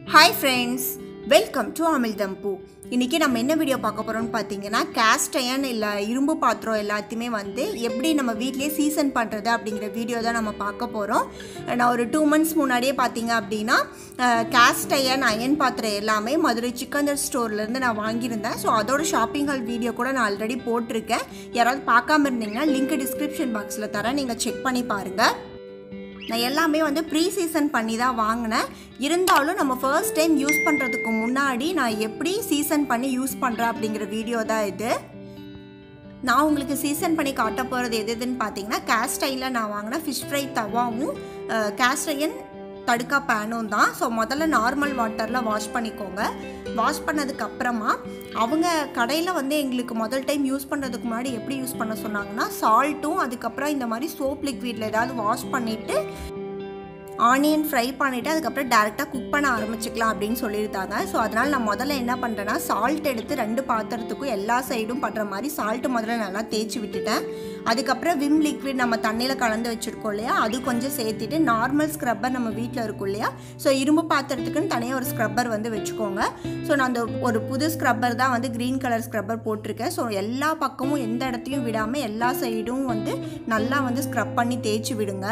hi friends welcome to அமிழ்தம் பூ இன்றைக்கி நம்ம என்ன வீடியோ பார்க்க போகிறோம்னு பார்த்தீங்கன்னா கேஸ்ட் அயன் இல்லை இரும்பு பாத்திரம் எல்லாத்தையுமே வந்து எப்படி நம்ம வீட்லேயே சீசன் பண்ணுறது அப்படிங்கிற வீடியோ தான் நம்ம பார்க்க போகிறோம் நான் ஒரு டூ மந்த்ஸ் முன்னாடியே பார்த்தீங்க அப்படின்னா கேஸ்ட் அயன் அயன் பாத்திரம் எல்லாமே மதுரை சிக்கந்தர் ஸ்டோர்லேருந்து நான் வாங்கியிருந்தேன் ஸோ அதோட ஷாப்பிங் ஹால் வீடியோ கூட நான் ஆல்ரெடி போட்டிருக்கேன் யாராவது பார்க்காம இருந்தீங்கன்னா லிங்க் டிஸ்கிரிப்ஷன் பாக்ஸில் தரேன் நீங்கள் செக் பண்ணி பாருங்கள் நான் எல்லாமே வந்து ப்ரீ சீசன் பண்ணி தான் வாங்கினேன் இருந்தாலும் நம்ம ஃபர்ஸ்ட் டைம் யூஸ் பண்ணுறதுக்கு முன்னாடி நான் எப்படி சீசன் பண்ணி யூஸ் பண்ணுறேன் அப்படிங்கிற வீடியோ தான் இது நான் உங்களுக்கு சீசன் பண்ணி காட்ட போகிறது எது எதுன்னு பார்த்தீங்கன்னா கேஸ்டைலில் நான் வாங்கின ஃபிஷ் ஃப்ரை தவாவும் கேஸ்டையன் தடுக்கா பேனும் தான் ஸோ முதல்ல நார்மல் வாட்டரில் வாஷ் பண்ணிக்கோங்க வாஷ் பண்ணதுக்கு அப்புறமா அவங்க கடையில் வந்து எங்களுக்கு முதல் டைம் யூஸ் பண்ணுறதுக்கு முன்னாடி எப்படி யூஸ் பண்ண சொன்னாங்கன்னா சால்ட்டும் அதுக்கப்புறம் இந்த மாதிரி சோப் லிக்விடில் ஏதாவது வாஷ் பண்ணிவிட்டு ஆனியன் ஃப்ரை பண்ணிவிட்டு அதுக்கப்புறம் டேரெக்டாக குக் பண்ண ஆரம்பிச்சிக்கலாம் அப்படின்னு சொல்லியிருந்தாங்க ஸோ அதனால் நான் முதல்ல என்ன பண்ணுறேன்னா சால்ட் எடுத்து ரெண்டு பாத்திரத்துக்கும் எல்லா சைடும் பண்ணுற மாதிரி சால்ட்டு முதல்ல நல்லா தேய்ச்சி விட்டுட்டேன் அதுக்கப்புறம் விம் லிக்விட் நம்ம தண்ணியில் கலந்து வச்சுருக்கோம் இல்லையா அது கொஞ்சம் சேர்த்துட்டு நார்மல் ஸ்க்ரப்பர் நம்ம வீட்டில் இருக்கும் இல்லையா ஸோ இரும்பு பாத்திரத்துக்குன்னு தனியாக ஒரு ஸ்க்ரப்பர் வந்து வச்சுக்கோங்க ஸோ நான் அந்த ஒரு புது ஸ்க்ரப்பர் தான் வந்து க்ரீன் கலர் ஸ்க்ரப்பர் போட்டிருக்கேன் ஸோ எல்லா பக்கமும் எந்த இடத்தையும் விடாமல் எல்லா சைடும் வந்து நல்லா வந்து ஸ்க்ரப் பண்ணி தேய்ச்சி விடுங்க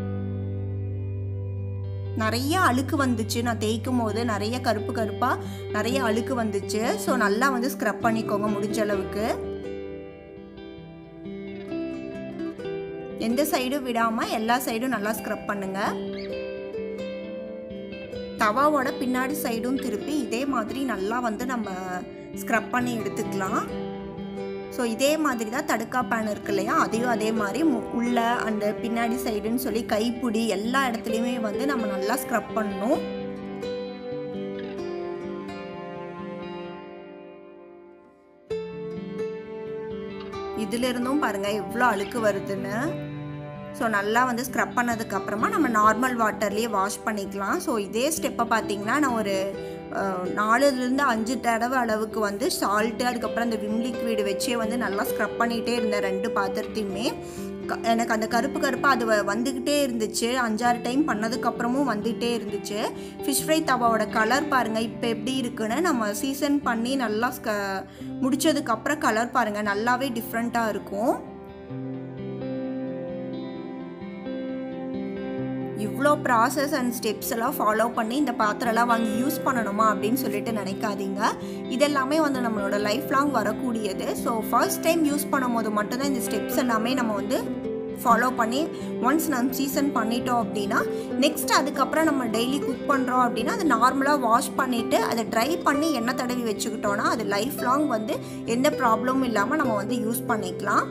நிறைய அழுக்கு வந்துச்சு நான் தேய்க்கும் போது நிறைய கருப்பு கருப்பாக நிறைய அழுக்கு வந்துச்சு ஸோ நல்லா வந்து ஸ்க்ரப் பண்ணிக்கோங்க முடிஞ்ச அளவுக்கு எந்த சைடும் விடாமல் எல்லா சைடும் நல்லா ஸ்க்ரப் பண்ணுங்க தவாவோட பின்னாடி சைடும் திருப்பி இதே மாதிரி நல்லா வந்து நம்ம ஸ்க்ரப் பண்ணி எடுத்துக்கலாம் ஸோ இதே மாதிரி தான் தடுக்கா பேன் இருக்கு இல்லையா அதையும் அதே மாதிரி உள்ள அந்த பின்னாடி சைடுன்னு சொல்லி கைப்பிடி எல்லா இடத்துலையுமே வந்து நம்ம நல்லா ஸ்க்ரப் பண்ணணும் இதுல இருந்தும் பாருங்க எவ்வளோ அழுக்கு வருதுன்னு ஸோ நல்லா வந்து ஸ்க்ரப் பண்ணதுக்கு அப்புறமா நம்ம நார்மல் வாட்டர்லேயே வாஷ் பண்ணிக்கலாம் ஸோ இதே ஸ்டெப்பை பார்த்தீங்கன்னா நான் ஒரு நாலுலேருந்து அஞ்சு தடவை அளவுக்கு வந்து சால்ட்டு அதுக்கப்புறம் அந்த விம் லிக்விடு வச்சே வந்து நல்லா ஸ்க்ரப் பண்ணிகிட்டே இருந்தேன் ரெண்டு பாத்திரத்தையுமே எனக்கு அந்த கருப்பு கருப்பாக அது வந்துக்கிட்டே இருந்துச்சு அஞ்சாறு டைம் பண்ணதுக்கப்புறமும் வந்துகிட்டே இருந்துச்சு ஃபிஷ் ஃப்ரை தவாவோட கலர் பாருங்கள் இப்போ எப்படி இருக்குன்னு நம்ம சீசன் பண்ணி நல்லா ஸ்க முடித்ததுக்கப்புறம் கலர் பாருங்கள் நல்லாவே டிஃப்ரெண்ட்டாக இருக்கும் இவ்வளோ ப்ராசஸ் அண்ட் ஸ்டெப்ஸ் எல்லாம் ஃபாலோ பண்ணி இந்த பாத்திரம்லாம் வாங்கி யூஸ் பண்ணணுமா அப்படின்னு சொல்லிட்டு நினைக்காதீங்க இதெல்லாமே வந்து நம்மளோட லைஃப் லாங் வரக்கூடியது ஸோ ஃபர்ஸ்ட் டைம் யூஸ் பண்ணும் போது மட்டும்தான் இந்த ஸ்டெப்ஸ் எல்லாமே நம்ம வந்து ஃபாலோ பண்ணி ஒன்ஸ் நம்ம சீசன் பண்ணிட்டோம் அப்படின்னா நெக்ஸ்ட் அதுக்கப்புறம் நம்ம டெய்லி குக் பண்ணுறோம் அப்படின்னா அதை நார்மலாக வாஷ் பண்ணிவிட்டு அதை ட்ரை பண்ணி எண்ணெய் தடவி வச்சுக்கிட்டோன்னா அது லைஃப் லாங் வந்து எந்த ப்ராப்ளமும் இல்லாமல் நம்ம வந்து யூஸ் பண்ணிக்கலாம்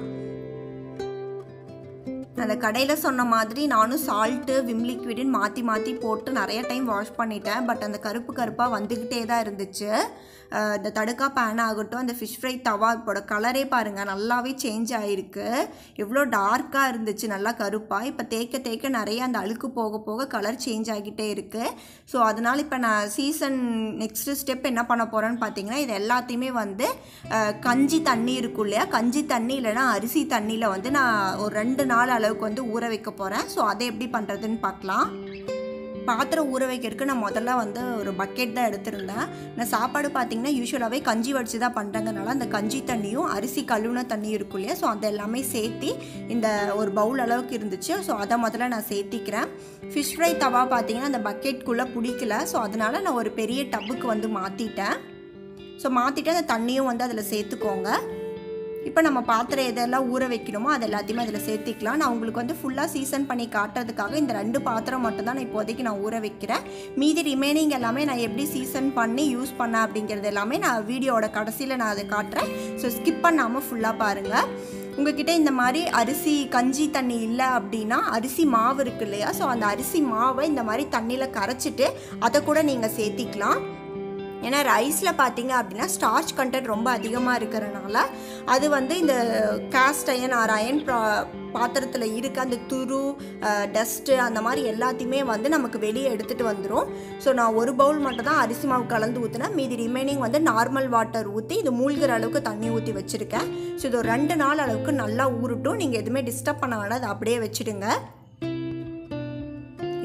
அந்த கடையில் சொன்ன மாதிரி நானும் சால்ட்டு விம் லிக்விடுன்னு மாற்றி மாற்றி போட்டு நிறைய டைம் வாஷ் பண்ணிட்டேன் பட் அந்த கருப்பு கருப்பாக வந்துக்கிட்டே தான் இருந்துச்சு இந்த தடுக்கா பேன் ஆகட்டும் அந்த ஃபிஷ் ஃப்ரை தவா இப்போட கலரே பாருங்கள் நல்லாவே சேஞ்ச் ஆகிருக்கு எவ்வளோ டார்க்காக இருந்துச்சு நல்லா கருப்பாக இப்போ தேய்க்க தேய்க்க நிறைய அந்த அழுக்கு போக போக கலர் சேஞ்ச் ஆகிட்டே இருக்குது ஸோ அதனால் இப்போ நான் சீசன் நெக்ஸ்ட்டு ஸ்டெப் என்ன பண்ண போகிறேன்னு பார்த்தீங்கன்னா இது எல்லாத்தையுமே வந்து கஞ்சி தண்ணி இருக்கும் இல்லையா கஞ்சி தண்ணி இல்லைனா அரிசி தண்ணியில் வந்து நான் ஒரு ரெண்டு நாள் அளவுக்கு வந்து ஊற வைக்க போகிறேன் ஸோ அதை எப்படி பண்ணுறதுன்னு பார்க்கலாம் பாத்திரம் ஊற வைக்கிறதுக்கு நான் முதல்ல வந்து ஒரு பக்கெட் தான் எடுத்திருந்தேன் நான் சாப்பாடு பார்த்தீங்கன்னா யூஸ்வலாகவே கஞ்சி வடித்து தான் பண்ணுறதுனால அந்த கஞ்சி தண்ணியும் அரிசி கழுவுன தண்ணியும் இருக்கும் இல்லையா ஸோ அது எல்லாமே சேர்த்தி இந்த ஒரு பவுல் அளவுக்கு இருந்துச்சு ஸோ அதை முதல்ல நான் சேர்த்திக்கிறேன் ஃபிஷ் ஃப்ரை தவா பார்த்தீங்கன்னா அந்த பக்கெட்குள்ளே பிடிக்கல ஸோ அதனால் நான் ஒரு பெரிய டப்புக்கு வந்து மாற்றிட்டேன் ஸோ மாற்றிட்டு அந்த தண்ணியும் வந்து அதில் சேர்த்துக்கோங்க இப்போ நம்ம பாத்திரம் எதெல்லாம் ஊற வைக்கணுமோ அது எல்லாத்தையுமே அதில் சேர்த்திக்கலாம் நான் உங்களுக்கு வந்து ஃபுல்லாக சீசன் பண்ணி காட்டுறதுக்காக இந்த ரெண்டு பாத்திரம் மட்டும் தான் நான் இப்போதைக்கு நான் ஊற வைக்கிறேன் மீதி ரிமைனிங் எல்லாமே நான் எப்படி சீசன் பண்ணி யூஸ் பண்ணேன் அப்படிங்கிறது எல்லாமே நான் வீடியோட கடைசியில் நான் அதை காட்டுறேன் ஸோ ஸ்கிப் பண்ணாமல் ஃபுல்லாக பாருங்கள் உங்ககிட்ட இந்த மாதிரி அரிசி கஞ்சி தண்ணி இல்லை அப்படின்னா அரிசி மாவு இருக்கு இல்லையா ஸோ அந்த அரிசி மாவை இந்த மாதிரி தண்ணியில் கரைச்சிட்டு அதை கூட நீங்கள் சேர்த்திக்கலாம் ஏன்னா ரைஸில் பார்த்தீங்க அப்படின்னா ஸ்டார்ச் கண்டென்ட் ரொம்ப அதிகமாக இருக்கிறனால அது வந்து இந்த காஸ்ட் அயன் ஆர் அயன் ப்ரா பாத்திரத்தில் இருக்க அந்த துரு டஸ்ட்டு அந்த மாதிரி எல்லாத்தையுமே வந்து நமக்கு வெளியே எடுத்துகிட்டு வந்துடும் ஸோ நான் ஒரு பவுல் மட்டும் தான் அரிசி மாவு கலந்து ஊற்றினேன் மீதி ரிமைனிங் வந்து நார்மல் வாட்டர் ஊற்றி இது மூழ்கிற அளவுக்கு தண்ணி ஊற்றி வச்சுருக்கேன் ஸோ இது ஒரு ரெண்டு நாள் அளவுக்கு நல்லா ஊறட்டும் நீங்கள் எதுவுமே டிஸ்டர்ப் பண்ண வேணாம் அதை அப்படியே வச்சுடுங்க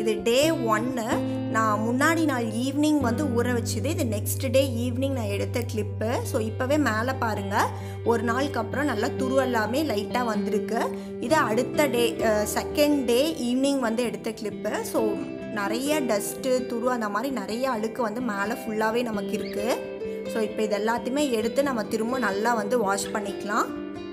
இது டே ஒன்று நான் முன்னாடி நாள் ஈவினிங் வந்து ஊற வச்சது இது நெக்ஸ்ட் டே ஈவினிங் நான் எடுத்த கிளிப்பு ஸோ இப்போவே மேலே பாருங்கள் ஒரு நாளுக்கு அப்புறம் நல்லா துரு எல்லாமே லைட்டாக வந்திருக்கு இது அடுத்த டே செகண்ட் டே ஈவினிங் வந்து எடுத்த கிளிப்பு ஸோ நிறைய டஸ்ட்டு துரு அந்த மாதிரி நிறைய அழுக்கு வந்து மேலே ஃபுல்லாகவே நமக்கு இருக்குது ஸோ இப்போ இது எல்லாத்தையுமே எடுத்து நம்ம திரும்ப நல்லா வந்து வாஷ் பண்ணிக்கலாம்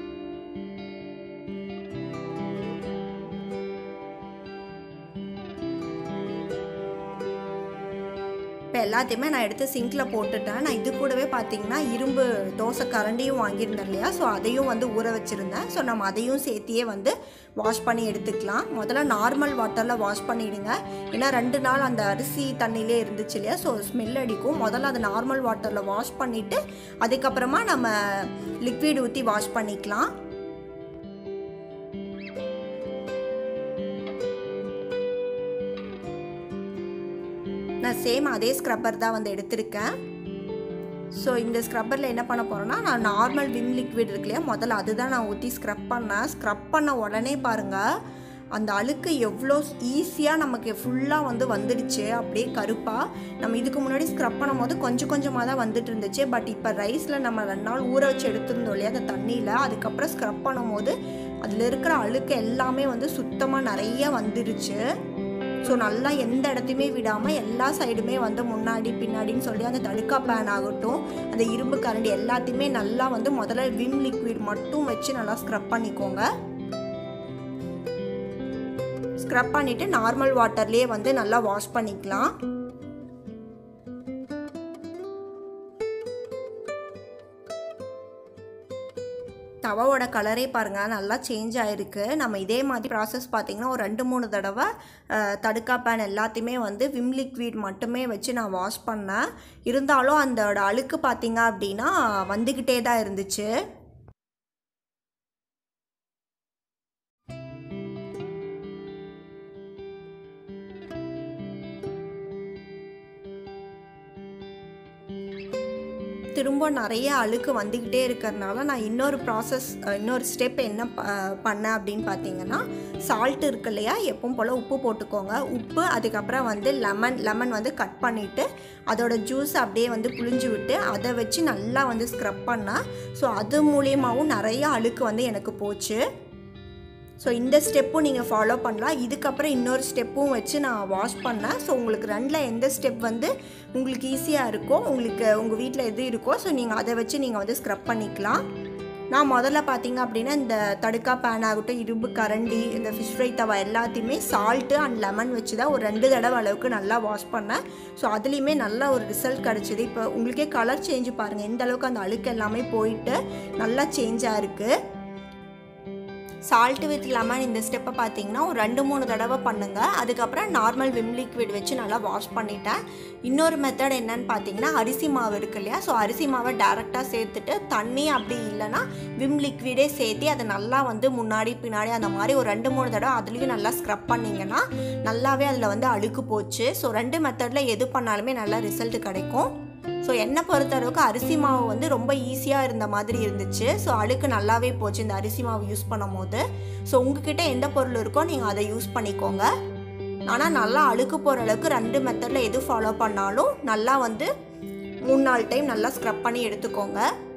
இப்போ எல்லாத்தையுமே நான் எடுத்து சிங்கில் போட்டுட்டேன் நான் இது கூடவே பார்த்தீங்கன்னா இரும்பு தோசை கரண்டியும் வாங்கியிருந்தேன் இல்லையா ஸோ அதையும் வந்து ஊற வச்சுருந்தேன் ஸோ நம்ம அதையும் சேர்த்தியே வந்து வாஷ் பண்ணி எடுத்துக்கலாம் முதல்ல நார்மல் வாட்டரில் வாஷ் பண்ணிவிடுங்க ஏன்னா ரெண்டு நாள் அந்த அரிசி தண்ணியிலே இருந்துச்சு இல்லையா ஸோ ஸ்மெல் அடிக்கும் முதல்ல அது நார்மல் வாட்டரில் வாஷ் பண்ணிவிட்டு அதுக்கப்புறமா நம்ம லிக்விட் ஊற்றி வாஷ் பண்ணிக்கலாம் நான் சேம் அதே ஸ்க்ரப்பர் தான் வந்து எடுத்திருக்கேன் ஸோ இந்த ஸ்க்ரப்பரில் என்ன பண்ண போகிறேன்னா நான் நார்மல் விம் லிக்விட் இருக்கு இல்லையா முதல்ல அதுதான் நான் ஊற்றி ஸ்க்ரப் பண்ணேன் ஸ்க்ரப் பண்ண உடனே பாருங்கள் அந்த அழுக்கு எவ்வளோ ஈஸியாக நமக்கு ஃபுல்லாக வந்து வந்துடுச்சு அப்படியே கருப்பாக நம்ம இதுக்கு முன்னாடி ஸ்க்ரப் பண்ணும் போது கொஞ்சம் கொஞ்சமாக தான் வந்துட்டு இருந்துச்சு பட் இப்போ ரைஸில் நம்ம ரெண்டு நாள் ஊற வச்சு எடுத்திருந்தோம் இல்லையா அந்த தண்ணியில் அதுக்கப்புறம் ஸ்க்ரப் பண்ணும்போது அதில் இருக்கிற அழுக்கு எல்லாமே வந்து சுத்தமாக நிறைய வந்துடுச்சு ஸோ நல்லா எந்த இடத்தையுமே விடாமல் எல்லா சைடுமே வந்து முன்னாடி பின்னாடின்னு சொல்லி அந்த தடுக்கா பேன் ஆகட்டும் அந்த இரும்பு கரண்டி எல்லாத்தையுமே நல்லா வந்து முதல்ல விம் லிக்விட் மட்டும் வச்சு நல்லா ஸ்க்ரப் பண்ணிக்கோங்க ஸ்க்ரப் பண்ணிவிட்டு நார்மல் வாட்டர்லேயே வந்து நல்லா வாஷ் பண்ணிக்கலாம் தவாவோட கலரே பாருங்கள் நல்லா சேஞ்ச் ஆகிருக்கு நம்ம இதே மாதிரி ப்ராசஸ் பார்த்திங்கன்னா ஒரு ரெண்டு மூணு தடவை தடுக்கா பேன் எல்லாத்தையுமே வந்து விம் லிக்விட் மட்டுமே வச்சு நான் வாஷ் பண்ணேன் இருந்தாலும் அதோட அழுக்கு பார்த்திங்க அப்படின்னா வந்துக்கிட்டே தான் இருந்துச்சு திரும்ப நிறைய அழுக்கு வந்துக்கிட்டே இருக்கிறதுனால நான் இன்னொரு ப்ராசஸ் இன்னொரு ஸ்டெப் என்ன பண்ணேன் அப்படின்னு பார்த்தீங்கன்னா சால்ட் இருக்கு இல்லையா எப்பவும் போல் உப்பு போட்டுக்கோங்க உப்பு அதுக்கப்புறம் வந்து லெமன் லெமன் வந்து கட் பண்ணிவிட்டு அதோட ஜூஸ் அப்படியே வந்து புளிஞ்சு விட்டு அதை வச்சு நல்லா வந்து ஸ்க்ரப் பண்ணேன் ஸோ அது மூலியமாகவும் நிறைய அழுக்கு வந்து எனக்கு போச்சு ஸோ இந்த ஸ்டெப்பும் நீங்கள் ஃபாலோ பண்ணலாம் இதுக்கப்புறம் இன்னொரு ஸ்டெப்பும் வச்சு நான் வாஷ் பண்ணேன் ஸோ உங்களுக்கு ரெண்டில் எந்த ஸ்டெப் வந்து உங்களுக்கு ஈஸியாக இருக்கோ உங்களுக்கு உங்கள் வீட்டில் எது இருக்கோ ஸோ நீங்கள் அதை வச்சு நீங்கள் வந்து ஸ்க்ரப் பண்ணிக்கலாம் நான் முதல்ல பார்த்தீங்க அப்படின்னா இந்த தடுக்கா பேன் ஆகட்டும் இரும்பு கரண்டி இந்த ஃபிஷ் ஃப்ரை தவா எல்லாத்தையுமே சால்ட்டு அண்ட் லெமன் வச்சு தான் ஒரு ரெண்டு தடவை அளவுக்கு நல்லா வாஷ் பண்ணேன் ஸோ அதுலேயுமே நல்ல ஒரு ரிசல்ட் கிடச்சிது இப்போ உங்களுக்கே கலர் சேஞ்சு பாருங்கள் எந்த அளவுக்கு அந்த அழுக்கு எல்லாமே போயிட்டு நல்லா சேஞ்சாக இருக்குது சால்ட்டு வித் லெமன் இந்த ஸ்டெப்பை பார்த்தீங்கன்னா ஒரு ரெண்டு மூணு தடவை பண்ணுங்கள் அதுக்கப்புறம் நார்மல் விம் லிக்விட் வச்சு நல்லா வாஷ் பண்ணிட்டேன் இன்னொரு மெத்தட் என்னன்னு பார்த்தீங்கன்னா அரிசி மாவு இருக்கு இல்லையா ஸோ அரிசி மாவை டேரெக்டாக சேர்த்துட்டு தண்ணி அப்படி இல்லைன்னா விம் லிக்விடே சேர்த்து அதை நல்லா வந்து முன்னாடி பின்னாடி அந்த மாதிரி ஒரு ரெண்டு மூணு தடவை அதுலேயும் நல்லா ஸ்க்ரப் பண்ணிங்கன்னா நல்லாவே அதில் வந்து அழுக்கு போச்சு ஸோ ரெண்டு மெத்தடில் எது பண்ணாலுமே நல்லா ரிசல்ட் கிடைக்கும் ஸோ என்னை பொறுத்தளவுக்கு அரிசி மாவு வந்து ரொம்ப ஈஸியாக இருந்த மாதிரி இருந்துச்சு ஸோ அழுக்கு நல்லாவே போச்சு இந்த அரிசி மாவு யூஸ் பண்ணும் போது ஸோ உங்ககிட்ட எந்த பொருள் இருக்கோ நீங்கள் அதை யூஸ் பண்ணிக்கோங்க ஆனால் நல்லா அழுக்கு போகிற அளவுக்கு ரெண்டு மெத்தடில் எது ஃபாலோ பண்ணாலும் நல்லா வந்து மூணு நாலு டைம் நல்லா ஸ்க்ரப் பண்ணி எடுத்துக்கோங்க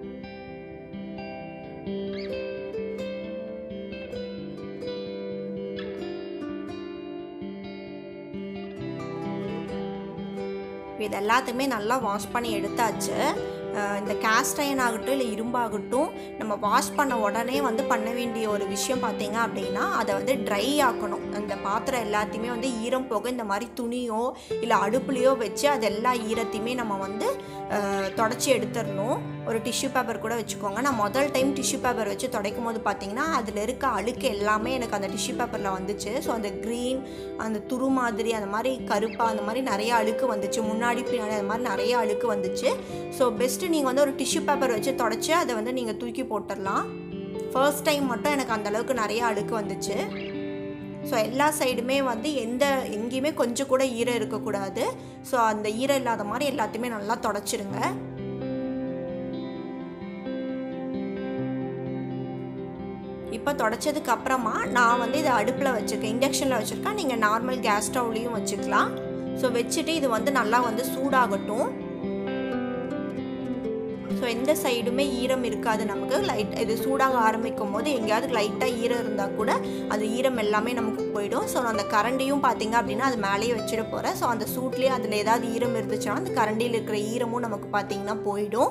இது எல்லாத்தையுமே நல்லா வாஷ் பண்ணி எடுத்தாச்சு இந்த கேஸ்ட் அயன் ஆகட்டும் இல்லை இரும்பாகட்டும் நம்ம வாஷ் பண்ண உடனே வந்து பண்ண வேண்டிய ஒரு விஷயம் பார்த்தீங்க அப்படின்னா அதை வந்து ட்ரை ஆக்கணும் அந்த பாத்திரம் எல்லாத்தையுமே வந்து ஈரம் போக இந்த மாதிரி துணியோ இல்லை அடுப்புலையோ வச்சு அது எல்லா ஈரத்தையுமே நம்ம வந்து தொடச்சி எடுத்துடணும் ஒரு டிஷ்யூ பேப்பர் கூட வச்சுக்கோங்க நான் முதல் டைம் டிஷ்யூ பேப்பர் வச்சு துடைக்கும் போது பார்த்தீங்கன்னா அதில் இருக்க அழுக்கு எல்லாமே எனக்கு அந்த டிஷ்யூ பேப்பரில் வந்துச்சு ஸோ அந்த க்ரீன் அந்த துரு மாதிரி அந்த மாதிரி கருப்பாக அந்த மாதிரி நிறைய அழுக்கு வந்துச்சு முன்னாடி பின்னாடி அந்த மாதிரி நிறைய அழுக்கு வந்துச்சு ஸோ பெஸ்ட்டு நீங்கள் வந்து ஒரு டிஷ்யூ பேப்பர் வச்சு தொடச்சி அதை வந்து நீங்கள் தூக்கி போட்டுடலாம் ஃபர்ஸ்ட் டைம் மட்டும் எனக்கு அந்த அளவுக்கு நிறைய அழுக்கு வந்துச்சு ஸோ எல்லா சைடுமே வந்து எந்த எங்கேயுமே கொஞ்சம் கூட ஈரம் இருக்கக்கூடாது ஸோ அந்த ஈரம் இல்லாத மாதிரி எல்லாத்தையுமே நல்லா தொடச்சிருங்க இப்போ இப்போ தொடச்சதுக்கு அப்புறமா நான் வந்து இதை அடுப்பில் வச்சுருக்கேன் இண்டக்ஷனில் வச்சுருக்கேன் நீங்கள் நார்மல் கேஸ் ஸ்டவ்லேயும் வச்சுக்கலாம் ஸோ வச்சுட்டு இது வந்து நல்லா வந்து சூடாகட்டும் ஸோ எந்த சைடுமே ஈரம் இருக்காது நமக்கு லைட் இது சூடாக ஆரம்பிக்கும் போது எங்கேயாவது லைட்டாக ஈரம் இருந்தால் கூட அது ஈரம் எல்லாமே நமக்கு போயிடும் ஸோ அந்த கரண்டியும் பார்த்தீங்க அப்படின்னா அது மேலேயே வச்சிட போகிறேன் ஸோ அந்த சூட்லேயே அதில் ஏதாவது ஈரம் இருந்துச்சுன்னா அந்த கரண்டியில் இருக்கிற ஈரமும் நமக்கு பார்த்தீங்கன்னா போயிடும்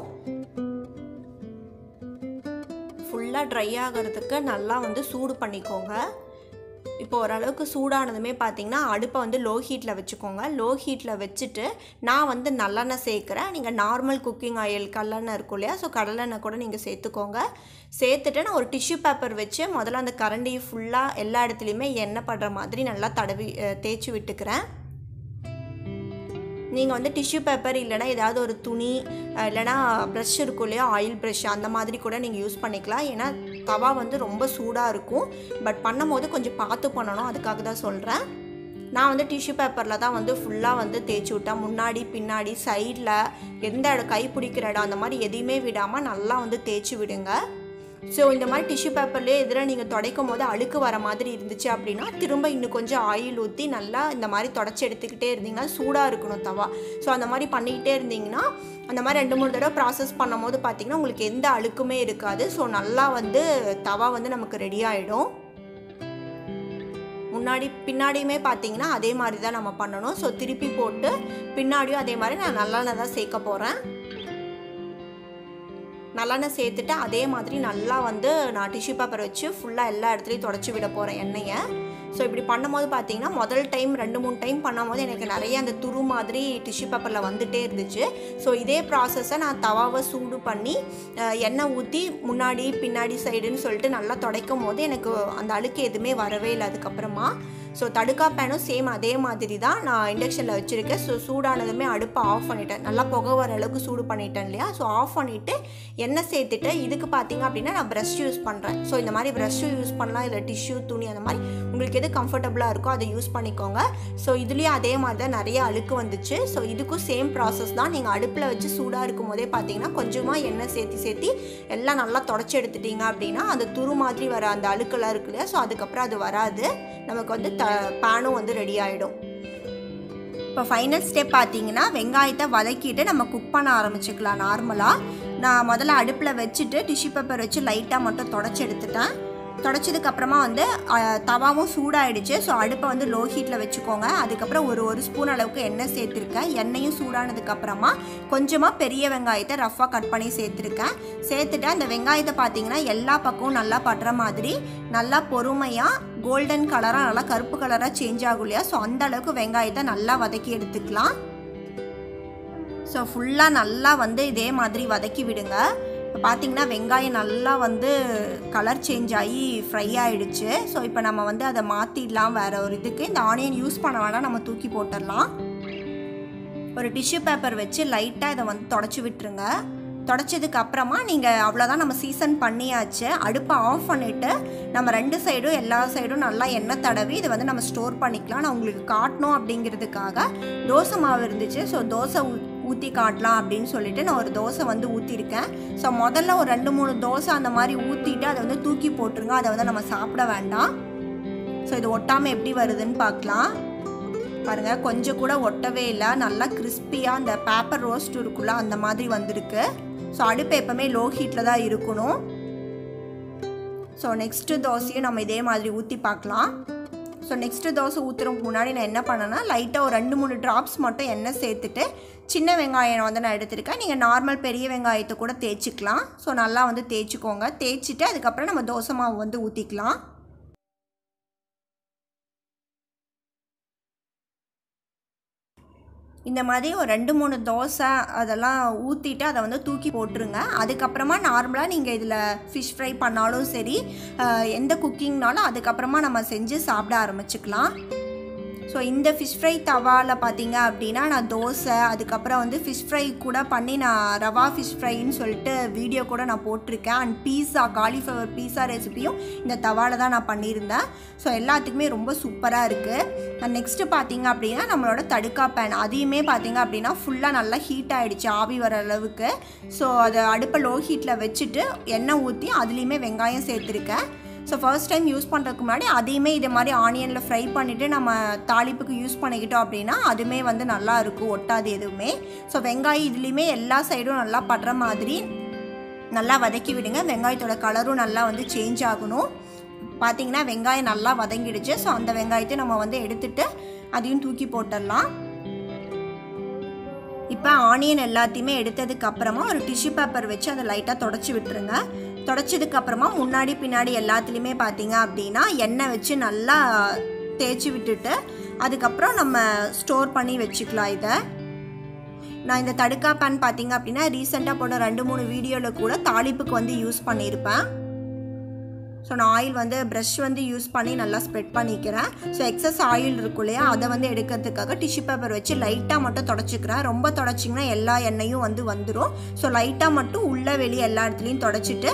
ஃபுல்லாக ட்ரை ஆகிறதுக்கு நல்லா வந்து சூடு பண்ணிக்கோங்க இப்போ ஓரளவுக்கு சூடானதுமே பார்த்தீங்கன்னா அடுப்பை வந்து லோ ஹீட்டில் வச்சுக்கோங்க லோ ஹீட்டில் வச்சுட்டு நான் வந்து நல்லெண்ணெய் சேர்க்குறேன் நீங்கள் நார்மல் குக்கிங் ஆயில் கடலெண்ணெய் இருக்கும் இல்லையா ஸோ கடலெண்ணெய் கூட நீங்கள் சேர்த்துக்கோங்க சேர்த்துட்டு நான் ஒரு டிஷ்யூ பேப்பர் வச்சு முதல்ல அந்த கரண்டி ஃபுல்லாக எல்லா இடத்துலையுமே எண்ணெய் படுற மாதிரி நல்லா தடவி தேய்ச்சி விட்டுக்கிறேன் நீங்கள் வந்து டிஷ்யூ பேப்பர் இல்லைனா ஏதாவது ஒரு துணி இல்லைனா ப்ரஷ் இருக்கும் இல்லையா ஆயில் ப்ரஷ் அந்த மாதிரி கூட நீங்கள் யூஸ் பண்ணிக்கலாம் ஏன்னா தவா வந்து ரொம்ப சூடாக இருக்கும் பட் பண்ணும்போது கொஞ்சம் பார்த்து பண்ணணும் அதுக்காக தான் சொல்கிறேன் நான் வந்து டிஷ்யூ பேப்பரில் தான் வந்து ஃபுல்லாக வந்து தேய்ச்சி விட்டேன் முன்னாடி பின்னாடி சைடில் எந்த இடம் கை பிடிக்கிற இடம் அந்த மாதிரி எதையுமே விடாமல் நல்லா வந்து தேய்ச்சி விடுங்க ஸோ இந்த மாதிரி டிஷ்யூ பேப்பர்லேயே எதிராக நீங்கள் துடைக்கும் போது அழுக்கு வர மாதிரி இருந்துச்சு அப்படின்னா திரும்ப இன்னும் கொஞ்சம் ஆயில் ஊற்றி நல்லா இந்த மாதிரி தொடச்சி எடுத்துக்கிட்டே இருந்தீங்கன்னா சூடாக இருக்கணும் தவா ஸோ அந்த மாதிரி பண்ணிக்கிட்டே இருந்தீங்கன்னா அந்த மாதிரி ரெண்டு மூணு தடவை ப்ராசஸ் பண்ணும் போது பார்த்தீங்கன்னா உங்களுக்கு எந்த அழுக்குமே இருக்காது ஸோ நல்லா வந்து தவா வந்து நமக்கு ரெடி ஆகிடும் முன்னாடி பின்னாடியுமே பார்த்தீங்கன்னா அதே மாதிரி தான் நம்ம பண்ணணும் ஸோ திருப்பி போட்டு பின்னாடியும் அதே மாதிரி நான் நல்லெண்ணெய் தான் சேர்க்க போகிறேன் நல்லெண்ணெய் சேர்த்துட்டு அதே மாதிரி நல்லா வந்து நான் டிஷ்யூ பேப்பர் வச்சு ஃபுல்லாக எல்லா இடத்துலையும் தொடச்சி விட போகிறேன் எண்ணெயை ஸோ இப்படி பண்ணும்போது பார்த்தீங்கன்னா முதல் டைம் ரெண்டு மூணு டைம் பண்ணும்போது எனக்கு நிறைய அந்த துரு மாதிரி டிஷ்யூ பேப்பரில் வந்துட்டே இருந்துச்சு ஸோ இதே ப்ராசஸை நான் தவாவை சூடு பண்ணி எண்ணெய் ஊற்றி முன்னாடி பின்னாடி சைடுன்னு சொல்லிட்டு நல்லா துடைக்கும் போது எனக்கு அந்த அழுக்கு எதுவுமே வரவே இல்லை அதுக்கப்புறமா ஸோ தடுக்கா பேனும் சேம் அதே மாதிரி தான் நான் இண்டக்ஷனில் வச்சுருக்கேன் ஸோ சூடானதுமே அடுப்பை ஆஃப் பண்ணிட்டேன் நல்லா புகை வர அளவுக்கு சூடு பண்ணிட்டேன் இல்லையா ஸோ ஆஃப் பண்ணிவிட்டு எண்ணெய் சேர்த்துட்டு இதுக்கு பார்த்தீங்க அப்படின்னா நான் ப்ரஷ் யூஸ் பண்ணுறேன் ஸோ இந்த மாதிரி ப்ரஷ்ஷும் யூஸ் பண்ணலாம் இல்லை டிஷ்யூ துணி அந்த மாதிரி உங்களுக்கு எது கம்ஃபர்டபுளாக இருக்கோ அதை யூஸ் பண்ணிக்கோங்க ஸோ இதுலேயும் அதே மாதிரி தான் நிறைய அழுக்கு வந்துச்சு ஸோ இதுக்கும் சேம் ப்ராசஸ் தான் நீங்கள் அடுப்பில் வச்சு சூடாக இருக்கும் போதே பார்த்தீங்கன்னா கொஞ்சமாக எண்ணெய் சேர்த்து சேர்த்து எல்லாம் நல்லா தொடச்சி எடுத்துட்டீங்க அப்படின்னா அந்த துரு மாதிரி வர அந்த அழுக்கெல்லாம் இருக்கு இல்லையா ஸோ அதுக்கப்புறம் அது வராது நமக்கு வந்து த பேனும் வந்து ரெடி ஆகிடும் இப்போ ஃபைனல் ஸ்டெப் பார்த்தீங்கன்னா வெங்காயத்தை வதக்கிட்டு நம்ம குக் பண்ண ஆரம்பிச்சுக்கலாம் நார்மலாக நான் முதல்ல அடுப்பில் வச்சுட்டு டிஷ்யூ பேப்பர் வச்சு லைட்டாக மட்டும் தொடச்சி எடுத்துட்டேன் தொடச்சதுக்கப்புறமா வந்து அஹ், தவாவும் சூடாயிடுச்சு ஸோ அடுப்பை வந்து லோ ஹீட்டில் வச்சுக்கோங்க அதுக்கப்புறம் ஒரு ஒரு ஸ்பூன் அளவுக்கு எண்ணெய் சேர்த்துருக்கேன் எண்ணெயும் சூடானதுக்கப்புறமா கொஞ்சமாக பெரிய வெங்காயத்தை ரஃப்பாக கட் பண்ணி சேர்த்துருக்கேன் சேர்த்துட்டு அந்த வெங்காயத்தை பார்த்தீங்கன்னா எல்லா பக்கமும் நல்லா படுற மாதிரி நல்லா பொறுமையாக கோல்டன் கலராக நல்லா கருப்பு கலராக சேஞ்ச் ஆகும் இல்லையா ஸோ அந்த அளவுக்கு வெங்காயத்தை நல்லா வதக்கி எடுத்துக்கலாம் ஸோ ஃபுல்லாக நல்லா வந்து இதே மாதிரி வதக்கி விடுங்க இப்போ பார்த்தீங்கன்னா வெங்காயம் நல்லா வந்து கலர் சேஞ்ச் ஆகி ஃப்ரை ஆயிடுச்சு ஸோ இப்போ நம்ம வந்து அதை மாற்றிடலாம் வேற ஒரு இதுக்கு இந்த ஆனியன் யூஸ் பண்ண வேணாம் நம்ம தூக்கி போட்டுடலாம் ஒரு டிஷ்யூ பேப்பர் வச்சு லைட்டாக இதை வந்து தொடச்சி விட்டுருங்க தொடச்சதுக்கு அப்புறமா நீங்கள் அவ்வளோதான் நம்ம சீசன் பண்ணியாச்சு அடுப்பை ஆஃப் பண்ணிவிட்டு நம்ம ரெண்டு சைடும் எல்லா சைடும் நல்லா எண்ணெய் தடவி இதை வந்து நம்ம ஸ்டோர் பண்ணிக்கலாம் நான் உங்களுக்கு காட்டணும் அப்படிங்கிறதுக்காக தோசை மாவு இருந்துச்சு ஸோ தோசை ஊ ஊற்றி காட்டலாம் அப்படின்னு சொல்லிட்டு நான் ஒரு தோசை வந்து ஊற்றிருக்கேன் ஸோ முதல்ல ஒரு ரெண்டு மூணு தோசை அந்த மாதிரி ஊற்றிட்டு அதை வந்து தூக்கி போட்டுருங்க அதை வந்து நம்ம சாப்பிட வேண்டாம் ஸோ இது ஒட்டாமல் எப்படி வருதுன்னு பார்க்கலாம் பாருங்க கொஞ்சம் கூட ஒட்டவே இல்லை நல்லா கிறிஸ்பியாக அந்த பேப்பர் ரோஸ்ட் இருக்குல்ல அந்த மாதிரி வந்திருக்கு ஸோ அடுப்பு எப்பவுமே லோ ஹீட்டில் தான் இருக்கணும் ஸோ நெக்ஸ்ட்டு தோசையும் நம்ம இதே மாதிரி ஊற்றி பார்க்கலாம் ஸோ நெக்ஸ்ட்டு தோசை ஊற்றுறதுக்கு முன்னாடி நான் என்ன பண்ணேன்னா லைட்டாக ஒரு ரெண்டு மூணு ட்ராப்ஸ் மட்டும் எண்ணெய் சேர்த்துட்டு சின்ன வெங்காயம் வந்து நான் எடுத்திருக்கேன் நீங்கள் நார்மல் பெரிய வெங்காயத்தை கூட தேய்ச்சிக்கலாம் ஸோ நல்லா வந்து தேய்ச்சிக்கோங்க தேய்ச்சிட்டு அதுக்கப்புறம் நம்ம தோசை மாவு வந்து ஊற்றிக்கலாம் இந்த மாதிரி ஒரு ரெண்டு மூணு தோசை அதெல்லாம் ஊற்றிட்டு அதை வந்து தூக்கி போட்டுருங்க அதுக்கப்புறமா நார்மலாக நீங்கள் இதில் ஃபிஷ் ஃப்ரை பண்ணாலும் சரி அஹ், எந்த குக்கிங்னாலும் அதுக்கப்புறமா நம்ம செஞ்சு சாப்பிட ஆரம்பிச்சுக்கலாம் ஸோ இந்த ஃபிஷ் ஃப்ரை தவாவில் பார்த்தீங்க அப்படின்னா நான் தோசை அதுக்கப்புறம் வந்து ஃபிஷ் ஃப்ரை கூட பண்ணி நான் ரவா ஃபிஷ் ஃப்ரைன்னு சொல்லிட்டு வீடியோ கூட நான் போட்டிருக்கேன் அண்ட் பீஸா காலிஃப்ளவர் பீஸா ரெசிபியும் இந்த தவாவில் தான் நான் பண்ணியிருந்தேன் ஸோ எல்லாத்துக்குமே ரொம்ப சூப்பராக இருக்குது நெக்ஸ்ட்டு பார்த்தீங்க அப்படின்னா நம்மளோட தடுக்கா பேன் அதையுமே பார்த்தீங்க அப்படின்னா ஃபுல்லாக நல்லா ஹீட் ஆகிடுச்சு ஆவி வர அளவுக்கு ஸோ அதை அடுப்பை லோ ஹீட்டில் வச்சுட்டு எண்ணெய் ஊற்றி அதுலேயுமே வெங்காயம் சேர்த்துருக்கேன் ஸோ ஃபர்ஸ்ட் டைம் யூஸ் பண்ணுறதுக்கு முன்னாடி அதையுமே இதே மாதிரி ஆனியனில் ஃப்ரை பண்ணிவிட்டு நம்ம தாளிப்புக்கு யூஸ் பண்ணிக்கிட்டோம் அப்படின்னா அதுவுமே வந்து நல்லா இருக்கும் ஒட்டாது எதுவுமே ஸோ வெங்காயம் இதுலேயுமே எல்லா சைடும் நல்லா படுற மாதிரி நல்லா வதக்கி விடுங்க வெங்காயத்தோட கலரும் நல்லா வந்து சேஞ்ச் ஆகணும் பார்த்தீங்கன்னா வெங்காயம் நல்லா வதங்கிடுச்சு ஸோ அந்த வெங்காயத்தை நம்ம வந்து எடுத்துட்டு அதையும் தூக்கி போட்டுடலாம் இப்போ ஆனியன் எல்லாத்தையுமே எடுத்ததுக்கு அப்புறமா ஒரு டிஷ்யூ பேப்பர் வச்சு அதை லைட்டாக தொடச்சி விட்டுருங்க தொடச்சதுக்கு அப்புறமா முன்னாடி பின்னாடி எல்லாத்துலேயுமே பார்த்தீங்க அப்படின்னா எண்ணெய் வச்சு நல்லா தேய்ச்சி விட்டுட்டு அதுக்கப்புறம் நம்ம ஸ்டோர் பண்ணி வச்சுக்கலாம் இதை நான் இந்த தடுக்கா பேன் பார்த்தீங்க அப்படின்னா ரீசெண்டாக போட்ட ரெண்டு மூணு வீடியோவில் கூட தாளிப்புக்கு வந்து யூஸ் பண்ணியிருப்பேன் ஸோ நான் ஆயில் வந்து ப்ரஷ் வந்து யூஸ் பண்ணி நல்லா ஸ்ப்ரெட் பண்ணிக்கிறேன் ஸோ எக்ஸஸ் ஆயில் இருக்கும் இல்லையா அதை வந்து எடுக்கிறதுக்காக டிஷ்யூ பேப்பர் வச்சு லைட்டாக மட்டும் தொடச்சிக்கிறேன் ரொம்ப தொடச்சிங்கன்னா எல்லா எண்ணெயும் வந்து வந்துடும் ஸோ லைட்டாக மட்டும் உள்ள வெளியே எல்லா இடத்துலையும் தொடச்சிட்டு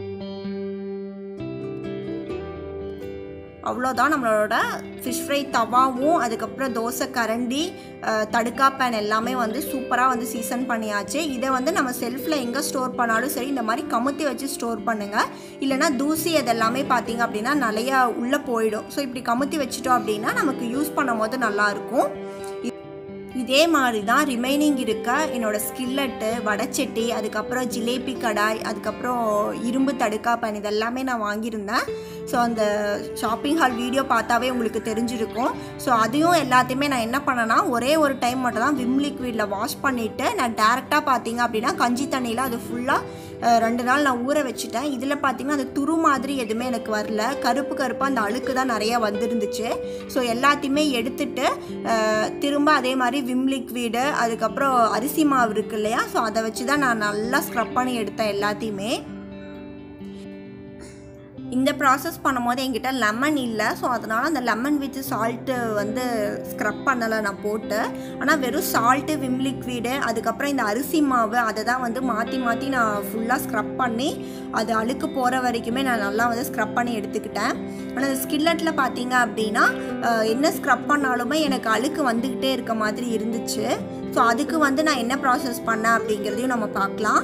அவ்வளோதான் நம்மளோட ஃபிஷ் ஃப்ரை தவாவும் அதுக்கப்புறம் தோசை கரண்டி தடுக்கா பேன் எல்லாமே வந்து சூப்பராக வந்து சீசன் பண்ணியாச்சு இதை வந்து நம்ம செல்ஃபில் எங்கே ஸ்டோர் பண்ணாலும் சரி இந்த மாதிரி கமுத்தி வச்சு ஸ்டோர் பண்ணுங்கள் இல்லைனா தூசி அதெல்லாமே பார்த்தீங்க அப்படின்னா நிறையா உள்ளே போயிடும் ஸோ இப்படி கமுத்தி வச்சிட்டோம் அப்படின்னா நமக்கு யூஸ் பண்ணும் போது நல்லாயிருக்கும் இதே மாதிரி தான் ரிமைனிங் இருக்க என்னோடய ஸ்கில்லட்டு வடச்சட்டி அதுக்கப்புறம் ஜிலேபி கடாய் அதுக்கப்புறம் இரும்பு தடுக்கா பேன் இதெல்லாமே நான் வாங்கியிருந்தேன் ஸோ அந்த ஷாப்பிங் ஹால் வீடியோ பார்த்தாவே உங்களுக்கு தெரிஞ்சிருக்கும் ஸோ அதையும் எல்லாத்தையுமே நான் என்ன பண்ணேன்னா ஒரே ஒரு டைம் மட்டும் தான் விம் லிக்விடில் வாஷ் பண்ணிவிட்டு நான் டேரெக்டாக பார்த்தீங்க அப்படின்னா கஞ்சி தண்ணியில் அது ஃபுல்லாக ரெண்டு நாள் நான் ஊற வச்சுட்டேன் இதில் பார்த்தீங்கன்னா அந்த துரு மாதிரி எதுவுமே எனக்கு வரல கருப்பு கருப்பாக அந்த அழுக்கு தான் நிறையா வந்துருந்துச்சு ஸோ எல்லாத்தையுமே எடுத்துட்டு திரும்ப அதே மாதிரி விம் லிக்விடு அதுக்கப்புறம் அரிசி மாவு இருக்கு இல்லையா ஸோ அதை வச்சு தான் நான் நல்லா ஸ்க்ரப் பண்ணி எடுத்தேன் எல்லாத்தையுமே இந்த ப்ராசஸ் பண்ணும்போது என்கிட்ட லெமன் இல்லை ஸோ அதனால் அந்த லெமன் வித் சால்ட்டு வந்து ஸ்க்ரப் பண்ணலை நான் போட்டு ஆனால் வெறும் சால்ட்டு விம் லிக்விடு அதுக்கப்புறம் இந்த அரிசி மாவு அதை தான் வந்து மாற்றி மாற்றி நான் ஃபுல்லாக ஸ்க்ரப் பண்ணி அது அழுக்கு போகிற வரைக்குமே நான் நல்லா வந்து ஸ்க்ரப் பண்ணி எடுத்துக்கிட்டேன் ஆனால் இந்த ஸ்கில்லட்டில் பார்த்தீங்க அப்படின்னா என்ன ஸ்க்ரப் பண்ணாலுமே எனக்கு அழுக்கு வந்துக்கிட்டே இருக்க மாதிரி இருந்துச்சு ஸோ அதுக்கு வந்து நான் என்ன ப்ராசஸ் பண்ணேன் அப்படிங்கிறதையும் நம்ம பார்க்கலாம்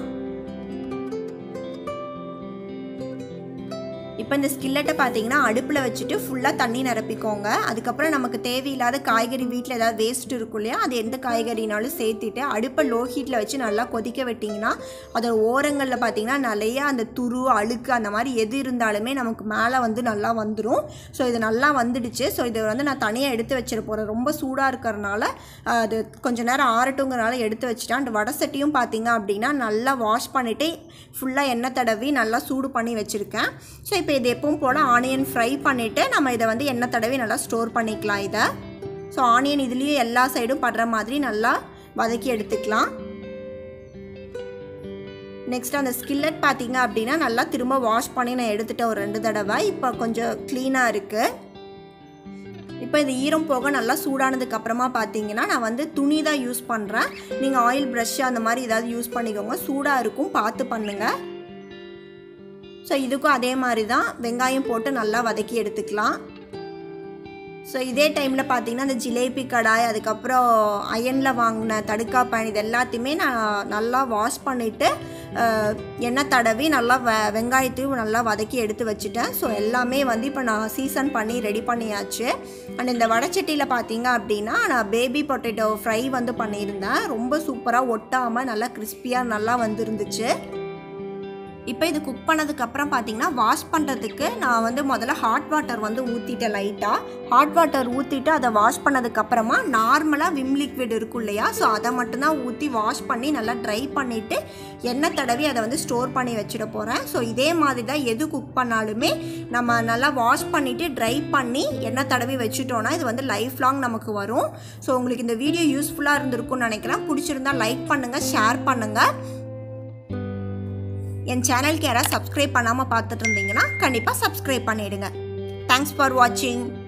இப்போ இந்த ஸ்கில்லட்டை பார்த்தீங்கன்னா அடுப்பில் வச்சுட்டு ஃபுல்லாக தண்ணி நிரப்பிக்கோங்க அதுக்கப்புறம் நமக்கு தேவையில்லாத காய்கறி வீட்டில் ஏதாவது வேஸ்ட் இருக்கும் இல்லையா அது எந்த காய்கறினாலும் சேர்த்துட்டு அடுப்பை லோ ஹீட்டில் வச்சு நல்லா கொதிக்க விட்டிங்கன்னா அதோட ஓரங்களில் பார்த்தீங்கன்னா நிறைய அந்த துரு அழுக்கு அந்த மாதிரி எது இருந்தாலுமே நமக்கு மேலே வந்து நல்லா வந்துடும் ஸோ இது நல்லா வந்துடுச்சு ஸோ இதை வந்து நான் தனியாக எடுத்து வச்சிட போகிறேன் ரொம்ப சூடாக இருக்கிறனால அது கொஞ்சம் நேரம் ஆறட்டுங்கிறனால எடுத்து வச்சுட்டேன் அந்த வடை சட்டியும் பார்த்தீங்க அப்படின்னா நல்லா வாஷ் பண்ணிவிட்டு ஃபுல்லாக எண்ணெய் தடவி நல்லா சூடு பண்ணி வச்சுருக்கேன் ஸோ இப்போ இது எப்பவும் போல் ஆனியன் ஃப்ரை பண்ணிவிட்டு நம்ம இதை வந்து எண்ணெய் தடவி நல்லா ஸ்டோர் பண்ணிக்கலாம் இதை ஸோ ஆனியன் இதுலேயும் எல்லா சைடும் படுற மாதிரி நல்லா வதக்கி எடுத்துக்கலாம் நெக்ஸ்ட் அந்த ஸ்கில்லட் பார்த்தீங்க அப்படின்னா நல்லா திரும்ப வாஷ் பண்ணி நான் எடுத்துட்டேன் ஒரு ரெண்டு தடவை இப்போ கொஞ்சம் க்ளீனாக இருக்குது இப்போ இது ஈரம் போக நல்லா சூடானதுக்கு அப்புறமா பார்த்தீங்கன்னா நான் வந்து துணி தான் யூஸ் பண்ணுறேன் நீங்கள் ஆயில் ப்ரஷ் அந்த மாதிரி ஏதாவது யூஸ் பண்ணிக்கோங்க சூடாக இருக்கும் பார்த்து பண்ணுங்கள் ஸோ இதுக்கும் அதே மாதிரி தான் வெங்காயம் போட்டு நல்லா வதக்கி எடுத்துக்கலாம் ஸோ இதே டைமில் பார்த்தீங்கன்னா அந்த ஜிலேபி கடாய் அதுக்கப்புறம் அயனில் வாங்கின தடுக்கா பேன் இது எல்லாத்தையுமே நான் நல்லா வாஷ் பண்ணிவிட்டு எண்ணெய் தடவி நல்லா வெ வெங்காயத்தையும் நல்லா வதக்கி எடுத்து வச்சுட்டேன் ஸோ எல்லாமே வந்து இப்போ நான் சீசன் பண்ணி ரெடி பண்ணியாச்சு அண்ட் இந்த வடச்சட்டியில் பார்த்தீங்க அப்படின்னா நான் பேபி பொட்டேட்டோ ஃப்ரை வந்து பண்ணியிருந்தேன் ரொம்ப சூப்பராக ஒட்டாமல் நல்லா கிறிஸ்பியாக நல்லா வந்துருந்துச்சு இப்போ இது குக் பண்ணதுக்கப்புறம் பார்த்தீங்கன்னா வாஷ் பண்ணுறதுக்கு நான் வந்து முதல்ல ஹாட் வாட்டர் வந்து ஊற்றிட்டேன் லைட்டாக ஹாட் வாட்டர் ஊற்றிட்டு அதை வாஷ் பண்ணதுக்கப்புறமா நார்மலாக விம் லிக்விட் இருக்கும் இல்லையா ஸோ அதை மட்டும்தான் ஊற்றி வாஷ் பண்ணி நல்லா ட்ரை பண்ணிவிட்டு எண்ணெய் தடவி அதை வந்து ஸ்டோர் பண்ணி வச்சிட போகிறேன் ஸோ இதே மாதிரி தான் எது குக் பண்ணாலுமே நம்ம நல்லா வாஷ் பண்ணிவிட்டு ட்ரை பண்ணி எண்ணெய் தடவி வச்சுட்டோன்னா இது வந்து லைஃப் லாங் நமக்கு வரும் ஸோ உங்களுக்கு இந்த வீடியோ யூஸ்ஃபுல்லாக இருந்திருக்கும்னு நினைக்கிறேன் பிடிச்சிருந்தா லைக் பண்ணுங்கள் ஷேர் பண்ணுங்கள் என் சேனலுக்கு யாராவது சப்ஸ்கிரைப் பண்ணாமல் பார்த்துட்டு இருந்தீங்கன்னா கண்டிப்பாக சப்ஸ்கிரைப் பண்ணிவிடுங்க தேங்க்ஸ் ஃபார் வாட்சிங்